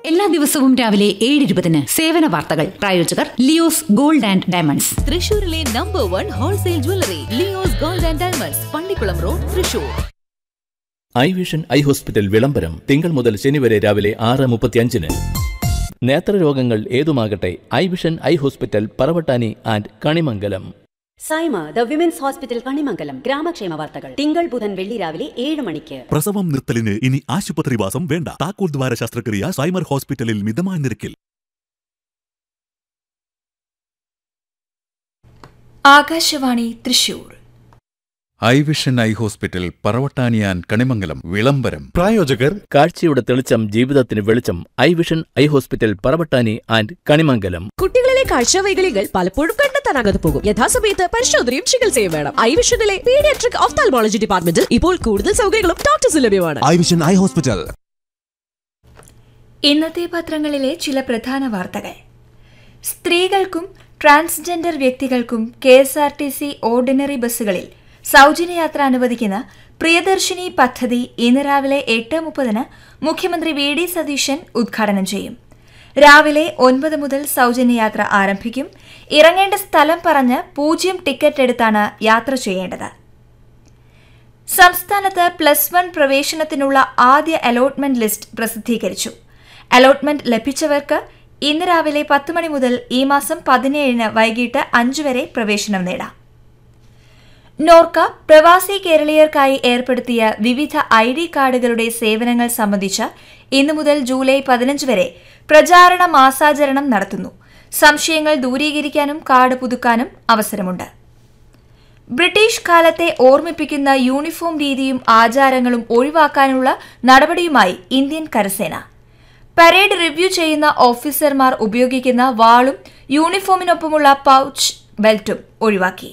എല്ലാ ദിവസവും രാവിലെ ഏഴ് ഇരുപതിന് സേവന വാർത്തകൾ പ്രായോജകർ ലിയോസ് ഗോൾഡ് ആൻഡ് ഡയമണ്ട്സ് തൃശൂരിലെ number one wholesale jewellery Leo's gold and diamonds Pallikulam road Thrissur eye vision eye hospital വിളംബരം തിങ്കൾ മുതൽ ശനി വരെ രാവിലെ ആറ് മുപ്പത്തിയഞ്ചിന് നേത്രരോഗങ്ങൾ ഏതുമാകട്ടെ eye vision eye hospital Paravattani and Kanimangalam Saima the women's hospital Kanimangalam ഗ്രാമക്ഷേമ വാർത്തകൾ തിങ്കൾ ബുധൻ വെള്ളി രാവിലെ ഏഴ് മണിക്ക് പ്രസവം നിർത്തലിന് ഇനി ആശുപത്രിവാസം വേണ്ട താക്കോൽ ദ്വാര ശസ്ത്രക്രിയ സൈമർ ഹോസ്പിറ്റലിൽ മിതമായ നിരക്കിൽ Akashvani Thrissur eye vision eye hospital പറവട്ടാനിയാൻ കണിമംഗലം വിളംബരം പ്രായോജകർ കാഴ്ചയുടെ തെളിച്ചം ജീവിതത്തിന് വെളിച്ചം eye vision eye hospital Paravattani and Kanimangalam കുട്ടികളിലെ കാഴ്ചവൈകല്യങ്ങൾ പലപ്പോഴും കണ്ടെത്താനാകാതെ പോകും യഥാസമയത്ത് പരിശോധനയും ചികിത്സയും വേണം ഐ വിഷനിലെ പീഡിയാട്രിക് ഓഫ്താൽമോളജി ഡിപ്പാർട്ട്മെന്റിൽ ഇപ്പോൾ കൂടുതൽ സൗകര്യങ്ങളും ഡോക്ടേഴ്സ് ലഭ്യമാണ് ഐ വിഷൻ ഐ ഹോസ്പിറ്റൽ ഇന്നത്തെ പത്രങ്ങളിലെ ചില പ്രധാന വാർത്തകൾ സ്ത്രീകൾക്കും ട്രാൻസ്ജെൻഡർ വ്യക്തികൾക്കും K S R T C ordinary ബസ്സുകളിൽ സൗജന്യയാത്ര അനുവദിക്കുന്ന പ്രിയദർശിനി പദ്ധതി ഇന്ന് രാവിലെ എട്ട് മുപ്പതിന് മുഖ്യമന്ത്രി വി ഡി സതീശൻ ഉദ്ഘാടനം ചെയ്യും രാവിലെ ഒൻപത് മുതൽ സൗജന്യയാത്ര ആരംഭിക്കും ഇറങ്ങേണ്ട സ്ഥലം പറഞ്ഞ് പൂജ്യം ടിക്കറ്റ് എടുത്താണ് യാത്ര ചെയ്യേണ്ടത് സംസ്ഥാനത്ത് പ്ലസ് വൺ പ്രവേശനത്തിനുള്ള ആദ്യ അലോട്ട്മെന്റ് ലിസ്റ്റ് പ്രസിദ്ധീകരിച്ചു അലോട്ട്മെന്റ് ലഭിച്ചവർക്ക് ഇന്ന് രാവിലെ പത്ത് മണി മുതൽ ഈ മാസം പതിനേഴിന് വൈകിട്ട് അഞ്ചു വരെ പ്രവേശനം നേടാം നോർക്ക പ്രവാസി കേരളീയർക്കായി ഏർപ്പെടുത്തിയ വിവിധ ഐ ഡി കാർഡുകളുടെ സേവനങ്ങൾ സംബന്ധിച്ച് ഇന്നു മുതൽ ജൂലൈ പതിനഞ്ച് വരെ പ്രചാരണ മാസാചരണം നടത്തുന്നു സംശയങ്ങൾ ദൂരീകരിക്കാനും കാർഡ് പുതുക്കാനും അവസരമുണ്ട് ബ്രിട്ടീഷ് കാലത്തെ ഓർമ്മിപ്പിക്കുന്ന യൂണിഫോം രീതിയും ആചാരങ്ങളും ഒഴിവാക്കാനുള്ള നടപടിയുമായി ഇന്ത്യൻ കരസേന പരേഡ് റിവ്യൂ ചെയ്യുന്ന ഓഫീസർമാർ ഉപയോഗിക്കുന്ന വാളും യൂണിഫോമിനൊപ്പമുള്ള പൗച്ച് ബെൽറ്റും ഒഴിവാക്കി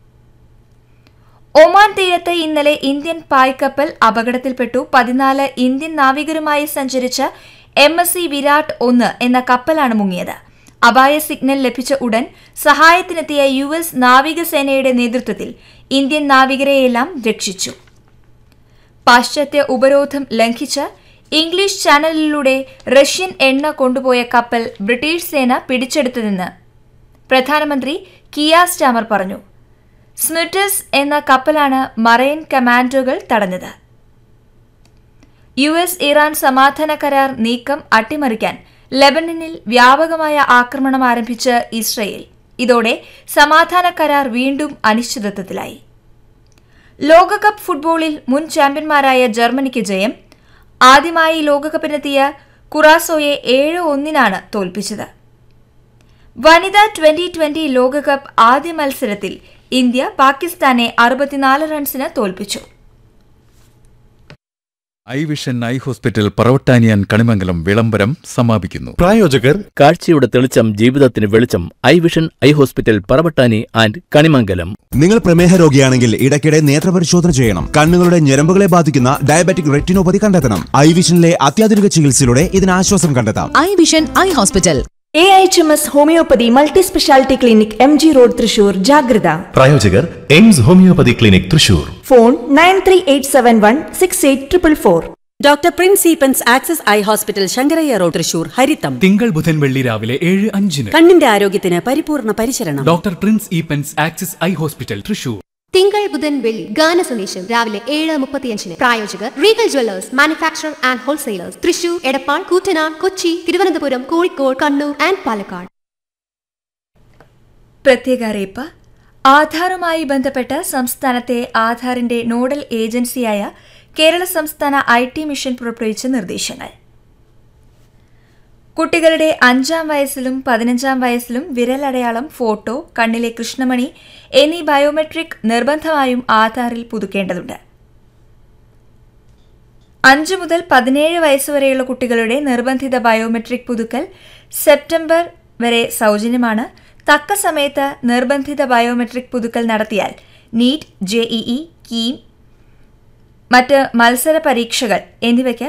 ഒമാൻ തീരത്ത് ഇന്നലെ ഇന്ത്യൻ പായ്ക്കപ്പൽ അപകടത്തിൽപ്പെട്ടു പതിനാല് ഇന്ത്യൻ നാവികരുമായി സഞ്ചരിച്ച എം എസ് സി വിരാട് ഒന്ന് എന്ന കപ്പലാണ് മുങ്ങിയത് അപായ സിഗ്നൽ ലഭിച്ച ഉടൻ സഹായത്തിനെത്തിയ യു എസ് നാവികസേനയുടെ നേതൃത്വത്തിൽ ഇന്ത്യൻ നാവികരെയെല്ലാം രക്ഷിച്ചു പാശ്ചാത്യ ഉപരോധം ലംഘിച്ച് ഇംഗ്ലീഷ് ചാനലിലൂടെ റഷ്യൻ എണ്ണ കൊണ്ടുപോയ കപ്പൽ ബ്രിട്ടീഷ് സേന പിടിച്ചെടുത്തതെന്ന് പ്രധാനമന്ത്രി കിയാ സ്റ്റാമർ പറഞ്ഞു സ്മിറ്റസ് എന്ന കപ്പലാണ് മറൈൻ കമാൻഡോകൾ തടഞ്ഞത് യു എസ് ഇറാൻ സമാധാന കരാർ നീക്കം അട്ടിമറിക്കാൻ ലെബനനിൽ വ്യാപകമായ ആക്രമണം ആരംഭിച്ച ഇസ്രയേൽ ഇതോടെ സമാധാന കരാർ വീണ്ടും അനിശ്ചിതത്വത്തിലായി ലോകകപ്പ് ഫുട്ബോളിൽ മുൻ ചാമ്പ്യന്മാരായ ജർമ്മനിക്ക് ജയം ആദ്യമായി ലോകകപ്പിനെത്തിയ കുറാസോയെ ഏഴ് ഒന്നിനാണ് തോൽപ്പിച്ചത് വനിതാ ട്വന്റി ട്വന്റി ലോകകപ്പ് ആദ്യ മത്സരത്തിൽ ഇന്ത്യ പാകിസ്ഥാനെ അറുപത്തിനാല് റൺസിന് തോൽപ്പിച്ചു ഐ വിഷൻ ഐ ഹോസ്പിറ്റൽ പറവട്ടാനിയാൻ കണിമംഗലം വിളംബരം സമാപിക്കുന്നു പ്രായോജകർ കാഴ്ചയുടെ തെളിച്ചം ജീവിതത്തിന് വെളിച്ചം eye vision eye hospital Paravattani and Kanimangalam നിങ്ങൾ പ്രമേഹ രോഗിയാണെങ്കിൽ ഇടയ്ക്കിടെ നേത്രപരിശോധന ചെയ്യണം കണ്ണുകളുടെ ഞരമ്പുകളെ ബാധിക്കുന്ന ഡയബറ്റിക് റെറ്റിനോപ്പതി കണ്ടെത്തണം ഐ വിഷനിലെ അത്യാധുനിക ചികിത്സയിലൂടെ ഇതിന് ആശ്വാസം കണ്ടെത്താം eye vision eye hospital A H M S homoeopathy multi speciality clinic M G road Thrissur ജാഗ്രത പ്രായോജകർ AIMS homoeopathy clinic Thrissur phone nine three eight seven one six eight triple four doctor Prince Eapen's access eye hospital Sankarayya road Thrissur ഹരിത്തം തിങ്കൾ ബുധൻ വെള്ളി രാവിലെ ഏഴ് അഞ്ചിന് കണ്ണിന്റെ ആരോഗ്യത്തിന് പരിപൂർണ പരിചരണം doctor Prince Eapen's Axis eye hospital Thrissur തിങ്കൾ ബുധൻ വെള്ളി ഗാന സന്ദേശം രാവിലെ ഏഴ് മുപ്പത്തിയഞ്ചിന് പ്രായോജകർ Regal jewellers manufacture and wholesalers Thrissur Edappal Koottanad Kochi Thiruvananthapuram Kozhikode Kannur and Palakkad പ്രത്യേക അറിയിപ്പ് ആധാറുമായി ബന്ധപ്പെട്ട് സംസ്ഥാനത്തെ ആധാറിന്റെ നോഡൽ ഏജൻസിയായ കേരള സംസ്ഥാന ഐ ടി മിഷൻ പുറപ്പെടുവിച്ച നിർദ്ദേശങ്ങൾ കുട്ടികളുടെ അഞ്ചാം വയസ്സിലും പതിനഞ്ചാം വയസ്സിലും വിരലടയാളം ഫോട്ടോ കണ്ണിലെ കൃഷ്ണമണി എന്നീ ബയോമെട്രിക് നിർബന്ധമായും ആധാറിൽ പുതുക്കേണ്ടതുണ്ട് അഞ്ചു മുതൽ പതിനേഴ് വയസ്സുവരെയുള്ള കുട്ടികളുടെ നിർബന്ധിത ബയോമെട്രിക് പുതുക്കൽ സെപ്റ്റംബർ വരെ സൗജന്യമാണ് തക്ക സമയത്ത് നിർബന്ധിത ബയോമെട്രിക് പുതുക്കൽ നടത്തിയാൽ നീറ്റ് ജെഇഇ കീം മറ്റ് മത്സര പരീക്ഷകൾ എന്നിവയ്ക്ക്